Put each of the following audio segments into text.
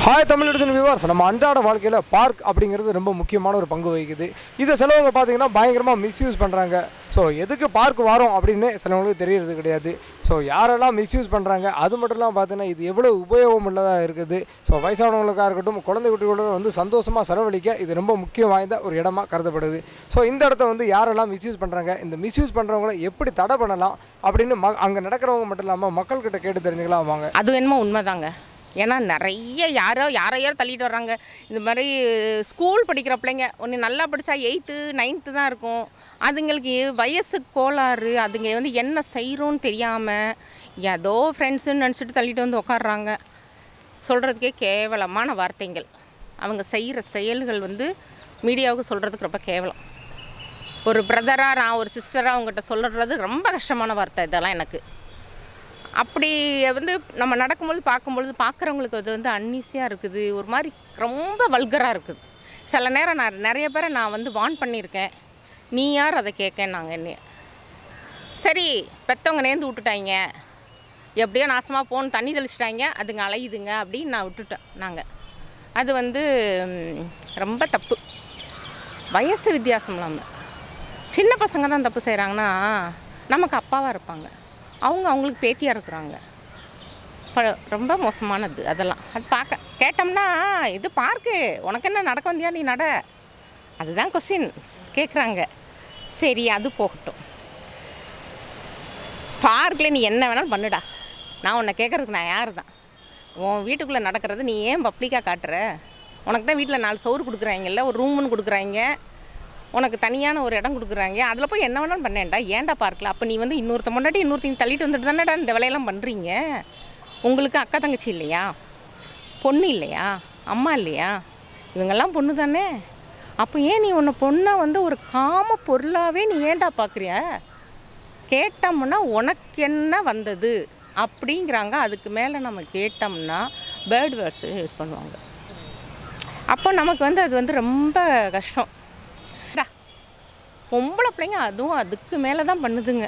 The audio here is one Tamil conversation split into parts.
ஹாய் தமிழ் வியூவர்ஸ் நம்ம அன்றாட வாழ்க்கையில் பார்க் அப்படிங்கிறது ரொம்ப முக்கியமான ஒரு பங்கு வகிக்குது இதை சிலவங்க பார்த்தீங்கன்னா பயங்கரமாக மிஸ்யூஸ் பண்ணுறாங்க ஸோ எதுக்கு பார்க் வரோம் அப்படின்னு சிலவங்களுக்கு தெரியறது கிடையாது ஸோ யாரெல்லாம் மிஸ்யூஸ் பண்ணுறாங்க அது மட்டும் இல்லாமல் பார்த்தீங்கன்னா இது எவ்வளோ உபயோகம் உள்ளதாக இருக்குது ஸோ வயசானவங்களுக்காக இருக்கட்டும் குழந்தை குட்டிகளோட வந்து சந்தோஷமாக செலவழிக்க இது ரொம்ப முக்கியம் வாய்ந்த ஒரு இடமா கருதப்படுது ஸோ இந்த இடத்த வந்து யாரெல்லாம் மிஸ்யூஸ் பண்ணுறாங்க இந்த மிஸ்யூஸ் பண்ணுறவங்கள எப்படி தடை பண்ணலாம் அப்படின்னு ம அங்கே நடக்கிறவங்க மட்டும் இல்லாமல் மக்கள்கிட்ட கேட்டு தெரிஞ்சுக்கலாம் வாங்க அது என்னமோ உண்மைதாங்க ஏன்னா நிறைய யாரோ யாரோ யாரோ தள்ளிட்டு வர்றாங்க இந்த மாதிரி ஸ்கூல் படிக்கிற பிள்ளைங்க ஒன்று நல்லா படித்தா எயித்து நைன்த்து தான் இருக்கும் அதுங்களுக்கு வயசு கோளாறு அதுங்க வந்து என்ன செய்கிறோன்னு தெரியாமல் ஏதோ ஃப்ரெண்ட்ஸுன்னு நினச்சிட்டு தள்ளிட்டு வந்து உட்காடுறாங்க சொல்கிறதுக்கே கேவலமான வார்த்தைகள் அவங்க செய்கிற செயல்கள் வந்து மீடியாவுக்கு சொல்கிறதுக்கு ரொம்ப கேவலம் ஒரு பிரதராக நான் ஒரு சிஸ்டராக அவங்ககிட்ட சொல்கிறது ரொம்ப கஷ்டமான வார்த்தை இதெல்லாம் எனக்கு அப்படி வந்து நம்ம நடக்கும்பொழுது பார்க்கும்பொழுது பார்க்குறவங்களுக்கு அது வந்து அன்னீசியாக இருக்குது ஒரு மாதிரி ரொம்ப வல்கராக இருக்குது சில நேரம் நான் நிறைய பேரை நான் வந்து வார்ன் பண்ணியிருக்கேன் நீ யார் அதை கேட்க நாங்கள் என்ன சரி பெற்றவங்க நேர்ந்து விட்டுட்டாங்க எப்படியோ நாசமாக போன்னு தண்ணி தெளிச்சிட்டாங்க அதுங்க அலையுதுங்க அப்படின்னு நான் விட்டுட்டேன் நாங்கள் அது வந்து ம், ரொம்ப தப்பு வயசு வித்தியாசம் இல்லாமல் சின்ன பசங்க தான் தப்பு செய்கிறாங்கன்னா நமக்கு அப்பாவாக இருப்பாங்க அவங்க அவங்களுக்கு பேத்தியாக இருக்கிறாங்க ப- ரொம்ப மோசமானது அதெல்லாம் அது பார்க்க கேட்டோம்னா இது பார்க்கு உனக்கு என்ன நடக்க வந்தியா நீ நட அதுதான் கொஸ்டின் கேட்குறாங்க சரி அது போகட்டும் பார்க்கில் நீ என்ன வேணாலும் பண்ணுடா நான் உன்னை கேட்குறதுக்கு நான் யார் தான் உன் வீட்டுக்குள்ளே நடக்கிறது நீ ஏன் பப்ளிக்காக காட்டுற உனக்கு தான் வீட்டில் நாலு சோறு கொடுக்குறாங்கல்ல ஒரு ரூம்னு கொடுக்குறாங்க உனக்கு தனியான ஒரு இடம் கொடுக்குறாங்க அதில் போய் என்ன வேணாலும் பண்ணேன்டா ஏன்டா பார்க்கல அப்போ நீ வந்து இன்னொருத்த முன்னாடி இன்னொருத்தையும் தள்ளிட்டு வந்துட்டு தானேடா இந்த வேலையெல்லாம் பண்ணுறீங்க உங்களுக்கு அக்கா தங்கச்சி இல்லையா பொண்ணு இல்லையா அம்மா இல்லையா இவங்கெல்லாம் பொண்ணு தானே அப்போ ஏன் நீ உன்னை பொண்ணை வந்து ஒரு காம பொருளாகவே நீ ஏன்டா பார்க்குறிய கேட்டோம்னா உனக்கு என்ன வந்தது அப்படிங்கிறாங்க அதுக்கு மேலே நம்ம கேட்டோம்னா பேர்ட் வேர்ட்ஸ் யூஸ் பண்ணுவாங்க அப்போ நமக்கு வந்து அது வந்து ரொம்ப கஷ்டம் டா, பொம்பளை பிள்ளைங்க அதுவும் அதுக்கு மேலே தான் பண்ணுதுங்க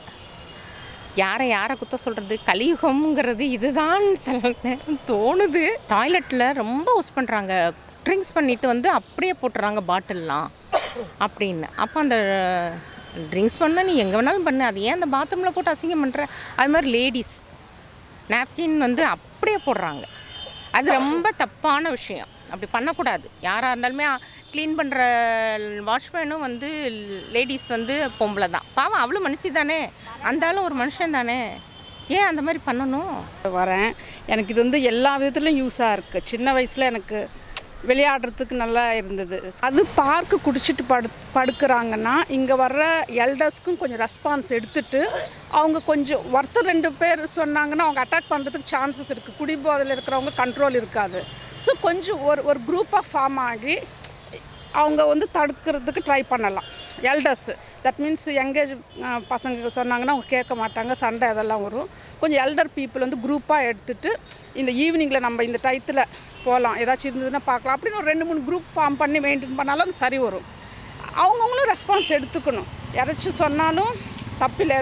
யாரை யாரை குத்த சொல்கிறது கலியுகம்ங்கிறது இதுதான் சில நேரம் தோணுது டாய்லெட்டில் ரொம்ப யூஸ் பண்ணுறாங்க ட்ரிங்க்ஸ் பண்ணிட்டு வந்து அப்படியே போட்டுறாங்க பாட்டில்லாம் அப்படின்னு அப்போ அந்த ட்ரிங்க்ஸ் பண்ணால் நீ எங்கே வேணாலும் பண்ணு அது ஏன் அந்த பாத்ரூமில் போட்டு அசிங்கம் பண்ணுற அது மாதிரி லேடிஸ் நாப்கின் வந்து அப்படியே போடுறாங்க அது ரொம்ப தப்பான விஷயம் அப்படி பண்ணக்கூடாது யாராக இருந்தாலுமே க்ளீன் பண்ணுற வாட்ச்மேனும் வந்து லேடிஸ் வந்து பொம்பளை தான் பாவம் அவளும் மனுஷி தானே அந்த ஆளும் ஒரு மனுஷன் தானே ஏன் அந்த மாதிரி பண்ணணும் வரேன் எனக்கு இது வந்து எல்லா விதத்துலையும் யூஸாக இருக்குது சின்ன வயசில் எனக்கு விளையாடுறதுக்கு நல்லா இருந்தது அது பார்க்கு குடிச்சிட்டு படு படுக்கிறாங்கன்னா இங்கே வர்ற எல்டர்ஸ்க்கும் கொஞ்சம் ரெஸ்பான்ஸ் எடுத்துட்டு அவங்க கொஞ்சம் ஒருத்தர் ரெண்டு பேர் சொன்னாங்கன்னா அவங்க அட்டாக் பண்ணுறதுக்கு சான்சஸ் இருக்குது குடிபோதையில் இருக்கிறவங்க கண்ட்ரோல் இருக்காது ஸோ கொஞ்சம் ஒரு ஒரு குரூப்பாக ஃபார்ம் ஆகி அவங்க வந்து தடுக்கிறதுக்கு ட்ரை பண்ணலாம் எல்டர்ஸ் தட் மீன்ஸ் யங்கேஜ் பசங்க சொன்னாங்கன்னா அவங்க கேட்க மாட்டாங்க சண்டை அதெல்லாம் வரும் கொஞ்சம் எல்டர் பீப்புள் வந்து குரூப்பாக எடுத்துட்டு இந்த ஈவினிங்கில் நம்ம இந்த டயத்தில் போகலாம் ஏதாச்சும் இருந்ததுன்னா பார்க்கலாம் அப்படின்னு ஒரு ரெண்டு மூணு குரூப் ஃபார்ம் பண்ணி மெயின்டைன் பண்ணாலும் அது சரி வரும் அவங்கவுங்களும் ரெஸ்பான்ஸ் எடுத்துக்கணும் யாராச்சும் சொன்னாலும் தப்பில்லை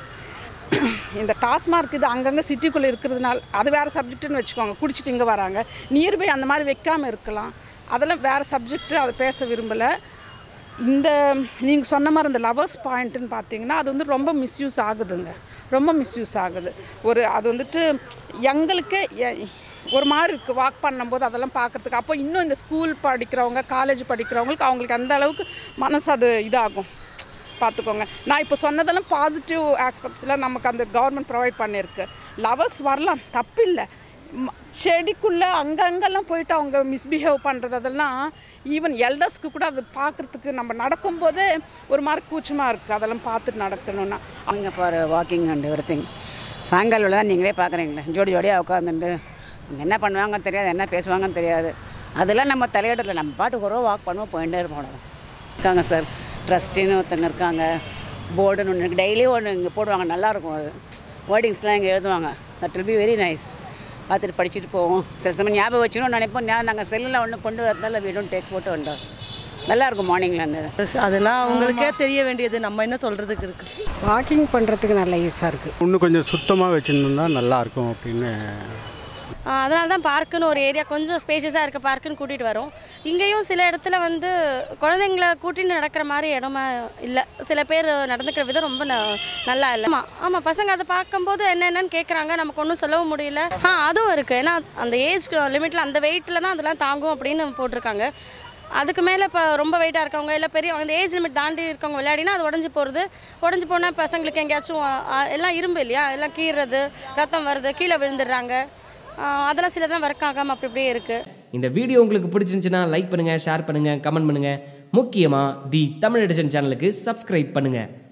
இந்த டாஸ்மார்க் இது அங்கங்கே சிட்டிக்குள்ளே இருக்கிறதுனால அது வேறு சப்ஜெக்ட்டுன்னு வச்சுக்கோங்க குடிச்சிட்டு இங்கே வராங்க நியர்பை அந்த மாதிரி வைக்காமல் இருக்கலாம் அதெல்லாம் வேறு சப்ஜெக்ட்டு அதை பேச விரும்பலை இந்த நீங்கள் சொன்ன மாதிரி இந்த லவர்ஸ் பாயிண்ட்டுன்னு பார்த்தீங்கன்னா அது வந்து ரொம்ப மிஸ்யூஸ் ஆகுதுங்க ரொம்ப மிஸ்யூஸ் ஆகுது ஒரு அது வந்துட்டு எங்களுக்கே எ- ஒரு மாதிரி இருக்குது வாக் பண்ணும்போது அதெல்லாம் பார்க்குறதுக்கு அப்போ இன்னும் இந்த ஸ்கூல் படிக்கிறவங்க காலேஜ் படிக்கிறவங்களுக்கு அவங்களுக்கு அந்த அளவுக்கு மனசு அது இதாகும் பார்த்துக்கோங்க நான் இப்போ சொன்னதெல்லாம் பாசிட்டிவ் ஆஸ்பெக்ட்ஸில் நமக்கு அந்த கவர்மெண்ட் ப்ரொவைட் பண்ணியிருக்கு லவர்ஸ் வரலாம் தப்பில்லை ம- செடிக்குள்ளே அங்கங்கெல்லாம் போயிட்டு அவங்க மிஸ்பிஹேவ் பண்ணுறது அதெல்லாம் ஈவன் எல்டர்ஸ்க்கு கூட அது பார்க்குறதுக்கு நம்ம நடக்கும்போதே ஒரு மாதிரி கூச்சமாக இருக்குது அதெல்லாம் பார்த்துட்டு நடக்கணும்னா அவங்க for walking and everything சாயங்காலம் தான் நீங்களே பார்க்குறீங்களே ஜோடி ஜோடியாக உட்காந்துட்டு அவங்க என்ன பண்ணுவாங்கன்னு தெரியாது என்ன பேசுவாங்கன்னு தெரியாது அதெல்லாம் நம்ம தலையிடல நம்ம பாட்டுக்கு ஒரு வாக் பண்ணுவோம் போயிட்டே இருப்போம் இருக்காங்க சார் ட்ரஸ்டின்னு ஒருத்தங்க இருக்காங்க போர்டுன்னு ஒன்று இருக்குது டெய்லி ஒன்று இங்கே போடுவாங்க நல்லாயிருக்கும் அது வேர்டிங்ஸ்லாம் இங்கே எழுதுவாங்க that will be very nice பார்த்துட்டு படிச்சுட்டு போவோம் சில சமயம் ஞாபகம் வச்சுக்கணும் நினைப்போம் ஞா நாங்கள் செல்லில் ஒன்று கொண்டு வரதுனால வீடும் டேக் போட்டு வந்தோம் நல்லாயிருக்கும் மார்னிங்கில் அந்த அதெல்லாம் அவங்களுக்கே தெரிய வேண்டியது நம்ம என்ன சொல்கிறதுக்கு இருக்குது வாக்கிங் பண்ணுறதுக்கு நல்ல யூஸாக இருக்குது இன்னும் கொஞ்சம் சுத்தமாக வச்சுருந்தா நல்லாயிருக்கும் அப்படின்னு அதனால தான் பார்க்குன்னு ஒரு ஏரியா கொஞ்சம் ஸ்பேஷியஸாக இருக்க பார்க்குன்னு கூட்டிகிட்டு வரோம் இங்கேயும் சில இடத்துல வந்து குழந்தைங்கள கூட்டின்னு நடக்கிற மாதிரி இடமா இல்லை சில பேர் நடந்துக்கிற விதம் ரொம்ப ந- நல்லா இல்லை ஆமாம் ஆமாம் பசங்க அதை பார்க்கும்போது என்னென்னு கேட்குறாங்க நமக்கு ஒன்றும் சொல்லவும் முடியல ஆ அதுவும் இருக்குது ஏன்னா அந்த ஏஜ் லிமிட்டில் அந்த வெயிட்டில் தான் அதெல்லாம் தாங்கும் அப்படின்னு போட்டிருக்காங்க அதுக்கு மேலே இப்போ ரொம்ப வெயிட்டாக இருக்கவங்க இல்லை பெரிய அந்த ஏஜ் லிமிட் தாண்டி இருக்கவங்க விளையாடினா அது உடஞ்சி போகிறது உடஞ்சி போனால் பசங்களுக்கு எங்கேயாச்சும் அ, அ, எல்லாம் இரும்பு இல்லையா எல்லாம் கீறுறது ரத்தம் வருது கீழே விழுந்துடுறாங்க ஆ, அதெல்லாம் சிலதான் ஒர்க் ஆகாமல் அப்படி இப்படியே இருக்குது இந்த வீடியோ உங்களுக்கு பிடிச்சிருந்துச்சுன்னா லைக் பண்ணுங்கள் ஷேர் பண்ணுங்கள் கமெண்ட் பண்ணுங்கள் முக்கியமாக தி தமிழ் எடிஷன் சேனலுக்கு சப்ஸ்கிரைப் பண்ணுங்கள்